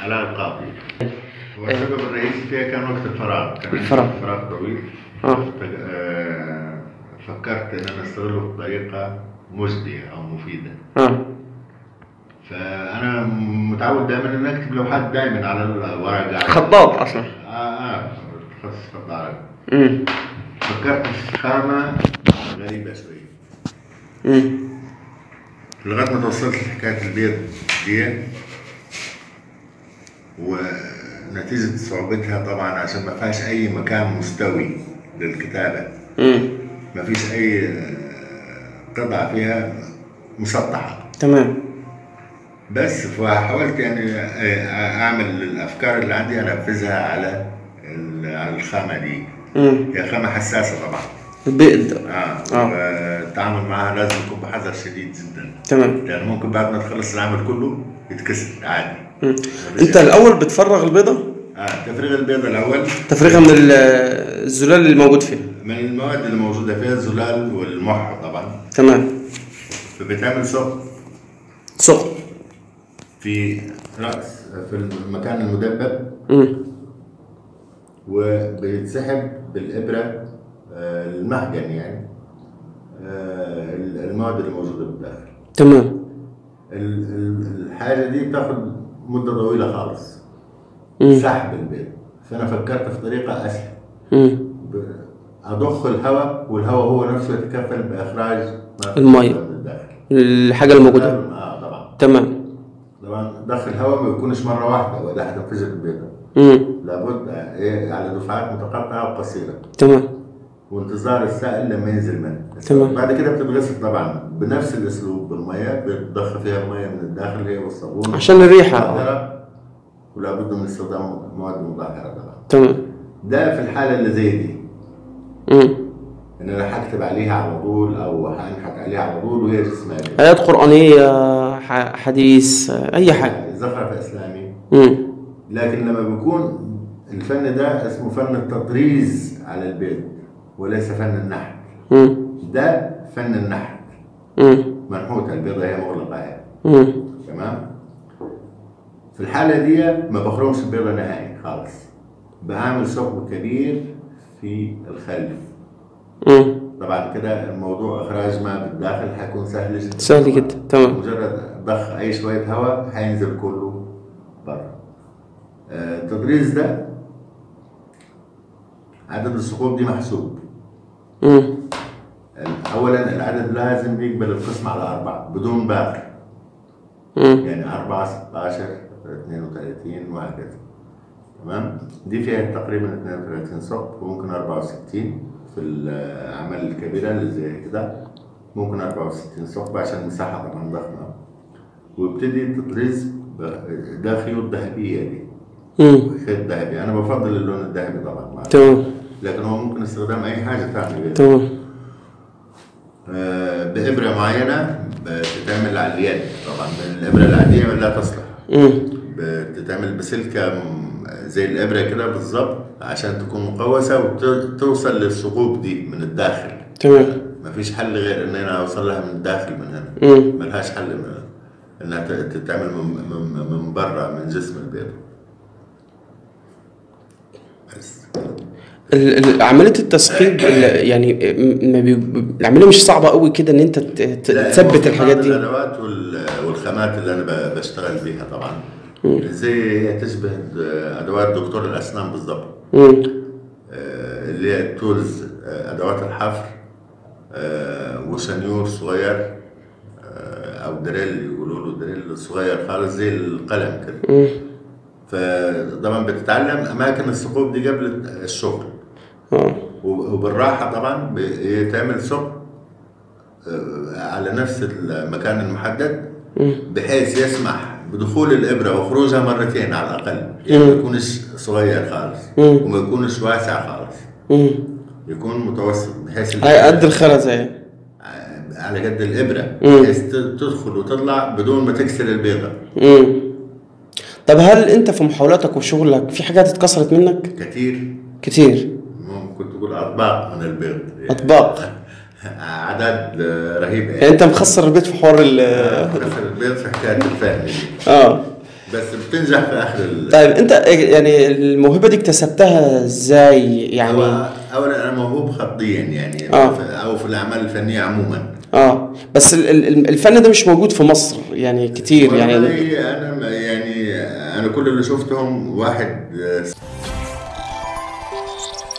علاء القاضي والسبب الرئيسي فيها كان وقت الفراغ كان عندي الفراغ. فراغ طويل اه فك- آه، فكرت ان انا استغله بطريقه مجديه او مفيده اه فانا متعود دائما ان اكتب لوحات دائما على الورق على- خطاط اصلا اه اه تخصص خط عربي امم فكرت في خامه غريبه شويه امم لغايه ما توصلت لحكايه البيض دي ونتيجه صعوبتها طبعا عشان ما فيهاش اي مكان مستوي للكتابه امم ما فيش اي آه، قطعه فيها مسطحه تمام بس فحاولت يعني آه، اعمل الافكار اللي عندي انفذها على ال- على الخامه دي امم هي خامه حساسه طبعا البيض اه آه. التعامل معها لازم يكون بحذر شديد جدا تمام لان ممكن بعد ما تخلص العمل كله يتكسر عادي مم. انت الاول بتفرغ البيضه اه تفريغ البيض الاول تفريغها من ال- الزلال اللي موجود فيها من المواد اللي موجوده فيها الزلال والمح طبعا تمام فبتعمل ثقب ثقب في راس في المكان المدبب امم وبيتسحب بالابره آه، المهجن يعني آه، المواد اللي موجوده بالداخل تمام ال- ال- الحاجه دي بتاخد مده طويله خالص مم. سحب البيض فانا فكرت في طريقه اسهل امم ب- اضخ الهواء والهواء هو نفسه يتكفل باخراج ما في المية. من الداخل الحاجه الموجوده اه طبعا تمام طبعا ضخ الهواء ما يكونش مره واحده ولا هتنفجر البيضه امم لابد ايه على دفعات متقطعه وقصيره تمام وانتظار السائل لما ينزل منه تمام. بعد كده بتتغسل طبعا بنفس الاسلوب بالميه بتضخ فيها الميه من الداخل هي والصابون عشان الريحه مطهرة، ولا بد من استخدام مواد مطهره طبعا تمام ده في الحاله اللي زي دي امم ان انا هكتب عليها على طول او هنحت عليها على طول وهي جسمها كده. ايات قرانيه ح- حديث اي حاجه زخرف اسلامي امم لكن لما بيكون الفن ده اسمه فن التطريز على البيت وليس فن النحت امم ده فن النحت امم منحوتة البيضة هي مغلقة يعني امم تمام في الحالة دي ما بخرمش البيضة نهائي خالص بعمل ثقب كبير في الخلف امم طبعا كده الموضوع اخراج ما بالداخل حيكون سهل جدا سهل جدا تمام مجرد ضخ اي شويه هواء هينزل كله بره آه، التطريز ده عدد الثقوب دي محسوب امم اولا العدد لازم يقبل القسم على اربعه بدون باقي امم يعني 4 16 32 وهكذا تمام دي فيها تقريبا 32 ثقب وممكن 64 في الاعمال الكبيره اللي زي كده ممكن 64 ثقب عشان المساحه طبعا ضخمه ويبتدي التطريز ب- ده خيوط ذهبيه دي امم خيط ذهبي انا بفضل اللون الذهبي طبعا مع تمام لكن هو ممكن استخدام اي حاجه ثانيه تمام آه، بابره معينه بتتعمل على اليد طبعا الابره العاديه لا تصلح امم بتتعمل بسلكه م- زي الابره كده بالظبط عشان تكون مقوسه وتوصل للثقوب دي من الداخل تمام مفيش حل غير ان انا اوصل لها من الداخل من هنا امم ملهاش حل من انها ت- تتعمل من من, من برا من جسم البيض بس ال- ال- عمليه التثقيب ال- يعني م- ما بي- العمليه مش صعبه قوي كده ان انت ت- ت- لا، تثبت المفروض الحاجات بعض دي الادوات وال- والخامات اللي انا ب- بشتغل بيها طبعا زي هي تشبه ادوات دكتور الاسنان بالضبط امم آه، اللي هي التولز آه، ادوات الحفر آه، وشنيور صغير آه، او دريل يقولوا له دريل صغير خالص زي القلم كده امم فطبعا بتتعلم اماكن الثقوب دي قبل الشغل اه وب- وبالراحه طبعا بيتعمل ثقب آه، على نفس المكان المحدد بحيث يسمح بدخول الابره وخروجها مرتين على الاقل يعني ما يكونش صغير خالص مم. وما يكونش واسع خالص امم يكون متوسط بحيث ال- هي قد الخرزه يعني على قد الابره مم. بحيث ت- تدخل وتطلع بدون ما تكسر البيضه امم طب هل انت في محاولاتك وشغلك في حاجات اتكسرت منك كثير كتير ممكن تقول اطباق من البيض اطباق اعداد آه، رهيبه يعني انت مخسر البيت في حوار ال كسر البيض في حكايه الفهم دي اه بس بتنجح في اخر ال... طيب انت يعني الموهبه دي اكتسبتها ازاي يعني هو اولا انا موهوب خطيا يعني آه. في- او في الاعمال الفنيه عموما اه بس ال- ال- الفن ده مش موجود في مصر يعني كتير يعني والله انا ما- يعني انا كل اللي شفتهم واحد آه،